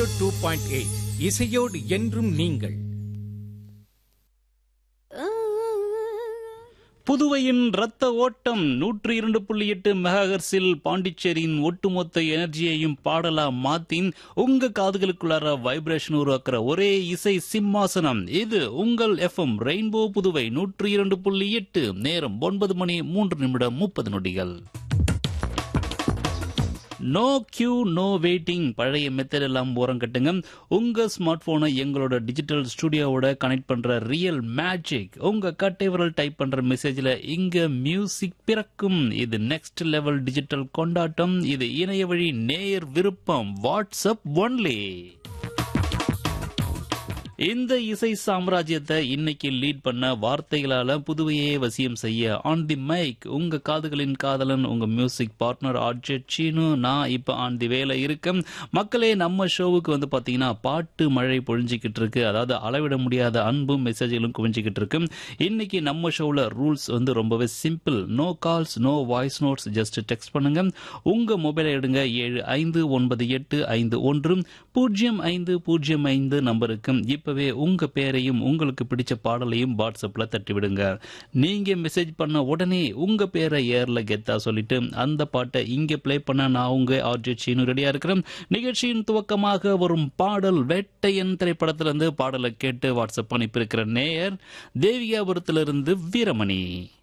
two point eight இசையோடு என்றும் நீங்கள் புதுவையின் ரத்த ஓட்டம் நூற்றி இரண்டு புள்ளி எட்டு மெகாஹெர்ஸில் பாண்டிச்சேரியின் ஒட்டுமொத்த எனர்ஜியையும் பாடலா மாத்தின் உங்க காதுகளுக்குள்ளார வைப்ரேஷன் உருவாக்குற ஒரே இசை சிம்மாசனம் இது உங்கள் எஃப்எம் ரெயின்போ புதுவை நூற்றி இரண்டு புள்ளி எட்டு நேரம் ஒன்பது மணி மூன்று நிமிடம் முப்பது நொடிகள் நோ கியூ நோ வெயிட்டிங் பழைய மெத்தட் எல்லாம் ஓரம் கட்டுங்க உங்க ஸ்மார்ட் போனை எங்களோட டிஜிட்டல் ஸ்டுடியோவோட கனெக்ட் பண்ற ரியல் மேஜிக் உங்க கட்டை விரல் டைப் பண்ற மெசேஜ்ல இங்க மியூசிக் பிறக்கும் இது நெக்ஸ்ட் லெவல் டிஜிட்டல் கொண்டாட்டம் இது இணைய வழி நேயர் விருப்பம் வாட்ஸ்அப் ஒன்லி இந்த இசை சாம்ராஜ்யத்தை இன்னைக்கு லீட் பண்ண வார்த்தைகளால புதுவையே வசியம் செய்ய ஆன் தி மைக் உங்க காதுகளின் காதலன் உங்க மியூசிக் பார்ட்னர் ஆர்ஜெட் சீனு நான் இப்ப ஆன் தி வேலை இருக்கேன் மக்களே நம்ம ஷோவுக்கு வந்து பாத்தீங்கன்னா பாட்டு மழை பொழிஞ்சிக்கிட்டு இருக்கு அதாவது அளவிட முடியாத அன்பும் மெசேஜ்களும் குவிஞ்சிக்கிட்டு இருக்கு இன்னைக்கு நம்ம ஷோவில் ரூல்ஸ் வந்து ரொம்பவே simple no calls no voice notes just text பண்ணுங்க உங்க மொபைலை எடுங்க ஏழு ஐந்து ஒன்பது எட்டு ஐந்து ஒன்று பூஜ்ஜியம் ஐந்து பூஜ்ஜியம் ஐந்து நம்பருக்கு இப்பவே உங்க பேரையும் உங்களுக்கு பிடிச்ச பாடலையும் வாட்ஸ்அப்ல தட்டி விடுங்க நீங்க மெசேஜ் பண்ண உடனே உங்க பேரை ஏர்ல கெத்தா சொல்லிட்டு அந்த பாட்டை இங்க ப்ளே பண்ண நான் உங்க ஆர்ஜி சீனு ரெடியா இருக்கிறேன் நிகழ்ச்சியின் துவக்கமாக வரும் பாடல் வேட்டையன் திரைப்படத்திலிருந்து பாடலை கேட்டு வாட்ஸ்அப் அனுப்பியிருக்கிற நேயர் தேவிகாபுரத்திலிருந்து வீரமணி